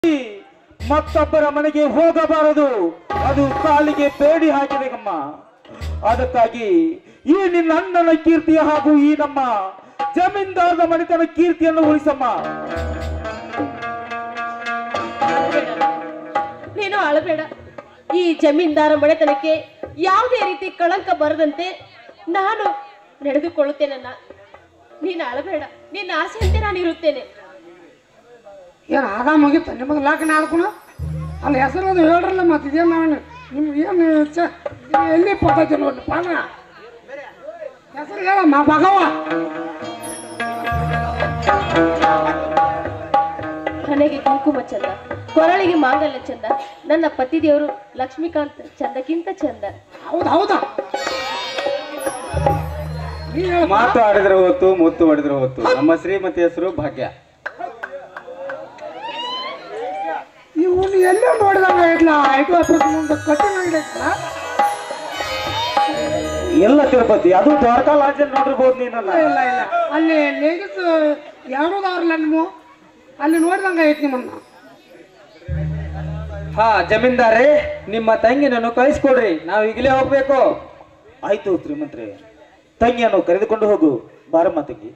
ಮತ್ತೊಬ್ಬರ ಮನೆಗೆ ಹೋಗಬಾರದು ಅದು ಕಾಲಿಗೆ ಬೇಡಿ ಹಾಕಿದೆಗಮ್ಮ ಅದಕ್ಕಾಗಿ ಈ ನಿನ್ನ ಅಣ್ಣನ ಕೀರ್ತಿ ಹಾಗೂ ಈ ನಮ್ಮ ಜಮೀನ್ದಾರದ ಮನೆತನ ಕೀರ್ತಿಯನ್ನು ಉಳಿಸಮ್ಮ ನೀನು ಅಳಬೇಡ ಈ ಜಮೀನ್ದಾರ ಮನೆತನಕ್ಕೆ ಯಾವುದೇ ರೀತಿ ಕಳಂಕ ಬರದಂತೆ ನಾನು ನಡೆದುಕೊಳ್ಳುತ್ತೇನನ್ನ ನೀನು ಅಳಬೇಡ ನಿನ್ನ ಆಸೆಯಂತೆ ನಾನು ಇರುತ್ತೇನೆ ಏನು ಆಗ ಮುಗಿತು ನಿಮಗೆ ಲಾಕನ ಆಡ್ಕೊಣ ಅಲ್ಲಿ ಹೆಸರು ಅದು ಹೇಳ್ರಲ್ಲ ಮತ್ತೆ ಇದೇನು ನಾನು ನಿಮ್ಗೆ ಏನು ಚ ಇದು ಎಲ್ಲಿ ಪಟ್ಟೈತಿ ನೋಡಿ ಪಾನ ಹೆಸರು ಹೇಳಮ್ಮ ಭಗವ ಹಣೆಗೆ ಕುಂಕುಮ ಚಂದ ಕೊರಳಿಗೆ ಮಾಂಗಲ್ಯ ಚಂದ ನನ್ನ ಪತಿದೇವರು ಲಕ್ಷ್ಮೀಕಾಂತ್ ಚಂದಕ್ಕಿಂತ ಚಂದ ಹೌದು ಹೌದಾ ನೀ ಹೇಳು. ಮಾತು ಆಡಿದ್ರೆ ಹೊತ್ತು ಮುತ್ತು ಹೊಡೆದ್ರೆ ಹೊತ್ತು ನಮ್ಮ ಶ್ರೀಮತಿ ಹೆಸರು ಭಾಗ್ಯ ಇವನು ಎಲ್ಲೇ ನೋಡಿದಂಗ ಇಡ್ಲ ಐಟು ಆಫೀಸ್ ಮುಂದೆ ಕಟ್ಟಿಂಗ್ ಆಗಿಲ್ಲ ಎಲ್ಲ ತಿರುಪತಿ ಅದು ದ್ವಾರಕಾ ಲಾಡ್ಜಲ್ಲಿ ನೋಡಿರ್ಬೋದು ನೀನಲ್ಲ ಇಲ್ಲ ಇಲ್ಲ ಅಲ್ಲಿ ಲೇಡೀಸ್ ಎರಡೂದವ್ರಲ್ಲ ನೀವು ಅಲ್ಲಿ ನೋಡಿದಂಗ ಐತಿ ನಿಮ್ಮನ್ನ ಹಾ ಜಮೀನ್ದಾರೆ ನಿಮ್ಮ ತಂಗಿನನ್ನು ಕಳಿಸ್ಕೊಡ್ರಿ ನಾವು ಈಗಲೇ ಹೋಗ್ಬೇಕು ಆಯ್ತು ಶ್ರೀಮಂತ್ರಿ ತಂಗಿಯನ್ನು ಕರೆದುಕೊಂಡು ಹೋಗು ಬಾರಮ್ಮ ತಂಗಿ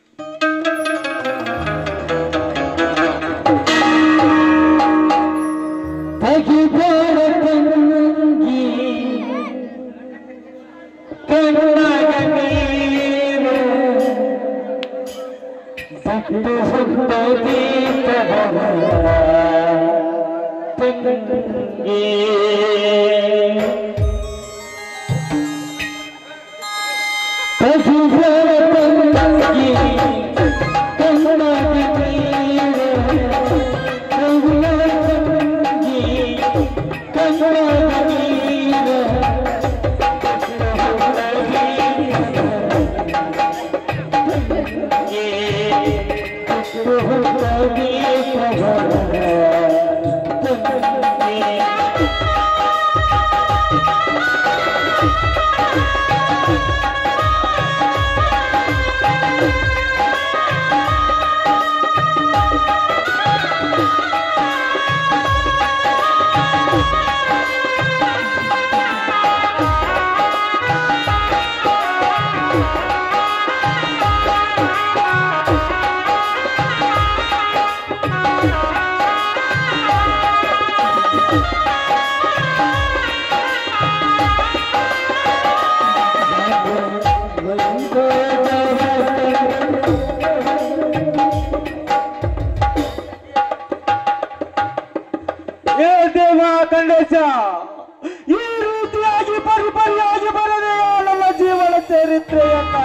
ಏ ದೇವ ಗಣೇಶ ಈ ರೀತಿಯಾಗಿ ಪರಿಪರಿಯಾಗಿ ಬರದೆ ನನ್ನ ಜೀವನ ಚರಿತ್ರೆಯನ್ನ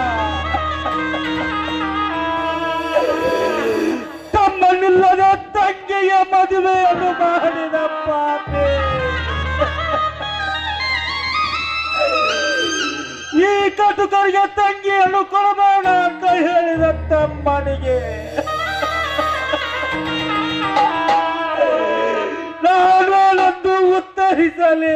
ತಮ್ಮನ್ನಿಲ್ಲದ ತಂಗಿಯ ಮದುವೆಯನ್ನು ಮಾಡಿದ ಪಾಪೆ ಈ ಕಟುಕರಿಗೆ ತಂಗಿಯನ್ನು ಕೊಡಬೇಡ ಅಂತ ಹೇಳಿದ ತಮ್ಮನಿಗೆ ನಾನೇನಂದು ಉತ್ತರಿಸಲಿ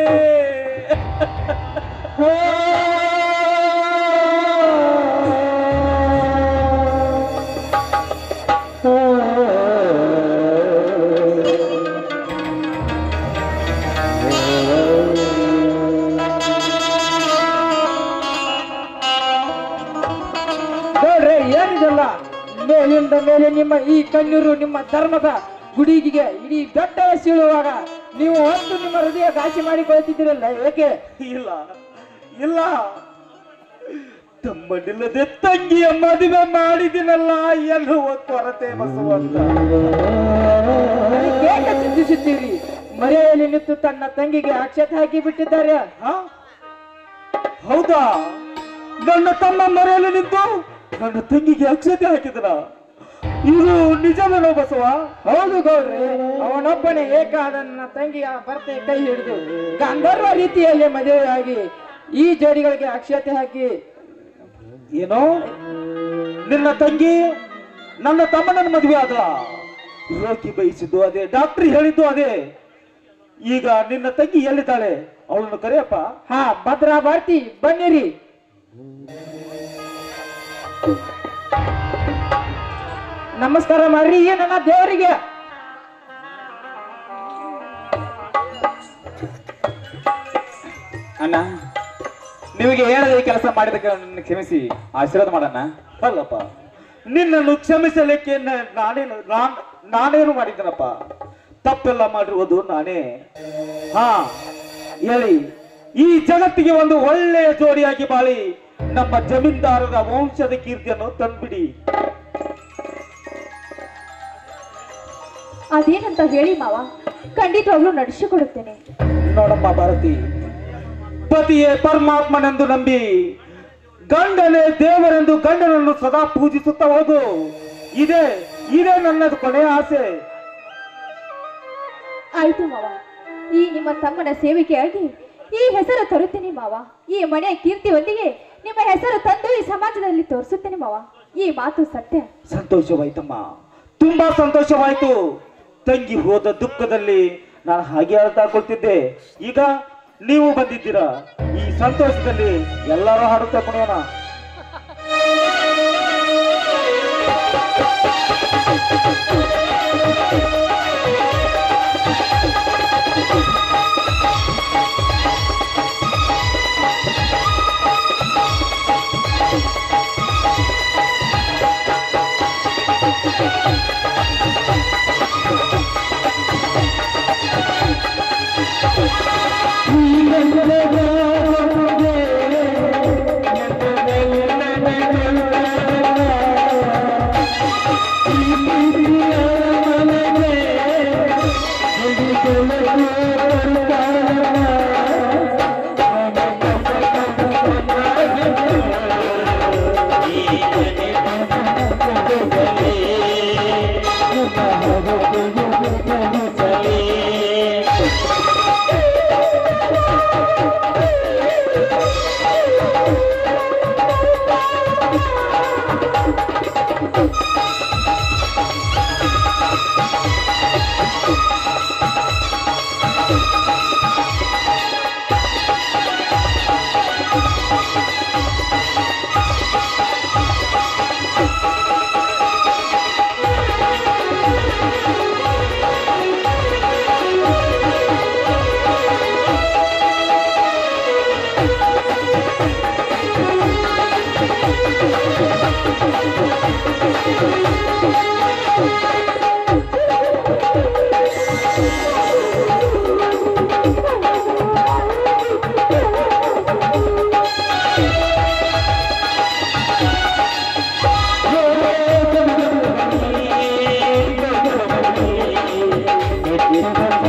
ನೋಡ್ರಿ ಏನಿದಲ್ಲ ಮೇಲಿಂದ ಮೇಲೆ ನಿಮ್ಮ ಈ ಕಣ್ಣೀರು ನಿಮ್ಮ ಧರ್ಮದ ಗುಡಿಗೆ ಇಡೀ ಬೆಟ್ಟ ಸೀಳುವಾಗ ನೀವು ಒಂದು ನಿಮ್ಮ ಹೃದಯ ಘಾಸಿ ಮಾಡಿಕೊಳ್ತಿದ್ದೀರಲ್ಲ ಏಕೆ ಇಲ್ಲ ಇಲ್ಲ ತಮ್ಮನಿಲ್ಲದೆ ತಂಗಿಯ ಮದುವೆ ಮಾಡಿದಿನಲ್ಲ ಎನ್ನುವ ಕೊರತೆ ಬಸವಂತ ಅದಕ್ಕೆ ಏಕೆ ಚಿಂತಿಸುತ್ತೀರಿ ಮರೆಯಲ್ಲಿ ನಿಂತು ತನ್ನ ತಂಗಿಗೆ ಅಕ್ಷತೆ ಹಾಕಿ ಬಿಟ್ಟಿದ್ದಾರೆ ಹ? ಹೌದಾ ನನ್ನ ತಮ್ಮ ಮರೆಯಲು ನಿಂತು ನನ್ನ ತಂಗಿಗೆ ಅಕ್ಷತೆ ಹಾಕಿದನ ಇದು ನಿಜವೇನೋ ಬಸವ ಹೌದು ಗೌಡ್ರಿ ಅವನೊಬ್ಬನೇ ಏಕಾದ ನನ್ನ ತಂಗಿಯ ಭರ್ತೆ ಕೈ ಹಿಡಿದು ಗಂಧರ್ವ ರೀತಿಯಲ್ಲಿ ಮದುವೆಯಾಗಿ ಈ ಜೋಡಿಗಳಿಗೆ ಅಕ್ಷತೆ ಹಾಕಿ ಏನೋ ನಿನ್ನ ತಂಗಿ ನನ್ನ ತಮ್ಮನ ಮದುವೆ ಆದ ರೋಗಿ ಬಯಸಿದ್ದು ಅದೇ ಡಾಕ್ಟರ್ ಹೇಳಿದ್ದು ಅದೇ ಈಗ ನಿನ್ನ ತಂಗಿ ಎಲ್ಲಿದ್ದಾಳೆ ಅವಳನ್ನು ಕರೆಯಪ್ಪ ಹಾ ಭದ್ರಾ ಭಾರತಿ ಬನ್ನಿರಿ ನಮಸ್ಕಾರ ಮಾಡ್ರಿ ಈ ನನ್ನ ದೇವರಿಗೆ ಅಣ್ಣ ನಿಮಗೆ ಹೇಳದೆ ಕೆಲಸ ಮಾಡಿದಕ್ಕೆ ನನ್ನ ಕ್ಷಮಿಸಿ ಆಶೀರ್ವಾದ ಮಾಡಣ್ಣ ಅಲ್ಲಪ್ಪ ನಿನ್ನನ್ನು ಕ್ಷಮಿಸಲಿಕ್ಕೆ ನ- ನಾನೇನು ನಾನ್ ನಾನೇನು ಮಾಡಿದ್ದನಪ್ಪ ತಪ್ಪೆಲ್ಲ ಮಾಡಿರುವುದು ನಾನೇ ಹಾ ಹೇಳಿ ಈ ಜಗತ್ತಿಗೆ ಒಂದು ಒಳ್ಳೆಯ ಜೋಡಿಯಾಗಿ ಬಾಳಿ ನಮ್ಮ ಜಮೀನ್ದಾರರ ವಂಶದ ಕೀರ್ತಿಯನ್ನು ತಂದ್ಬಿಡಿ ಅದೇನಂತ ಹೇಳಿ ಮಾವ ಖಂಡಿತವಾಗ್ಲೂ ನಡೆಸಿಕೊಡುತ್ತೇನೆ ನೋಡಮ್ಮ ಭಾರತಿ ಪತಿಯೇ ಪರಮಾತ್ಮನೆಂದು ನಂಬಿ ಗಂಡನೇ ದೇವರೆಂದು ಗಂಡನನ್ನು ಸದಾ ಪೂಜಿಸುತ್ತಾ ಹೋಗು ಇದೇ ಇದೇ ನನ್ನದು ಕೊನೆಯ ಆಸೆ ಆಯ್ತು ಮಾವ ಈ ನಿಮ್ಮ ತಮ್ಮನ ಸೇವೆಗೆಯಾಗಿ ಈ ಹೆಸರು ತರುತ್ತೇನೆ ಮಾವ ಈ ಮನೆಯ ಕೀರ್ತಿಯೊಂದಿಗೆ ನಿಮ್ಮ ಹೆಸರು ತಂದು ಈ ಸಮಾಜದಲ್ಲಿ ತೋರಿಸುತ್ತೇನೆ ಮಾವ ಈ ಮಾತು ಸತ್ಯ ಸಂತೋಷವಾಯ್ತಮ್ಮ ತುಂಬಾ ಸಂತೋಷವಾಯ್ತು ತಂಗಿ ಹೋದ ದುಃಖದಲ್ಲಿ ನಾನು ಹಾಗೆ ಅಳ್ತಾ ಕೊಳ್ತಿದ್ದೆ ಈಗ ನೀವು ಬಂದಿದ್ದೀರಾ ಈ ಸಂತೋಷದಲ್ಲಿ ಎಲ್ಲರೂ ಹಾಡುತ್ತಾ ಕುಣಿಯೋಣ ಿ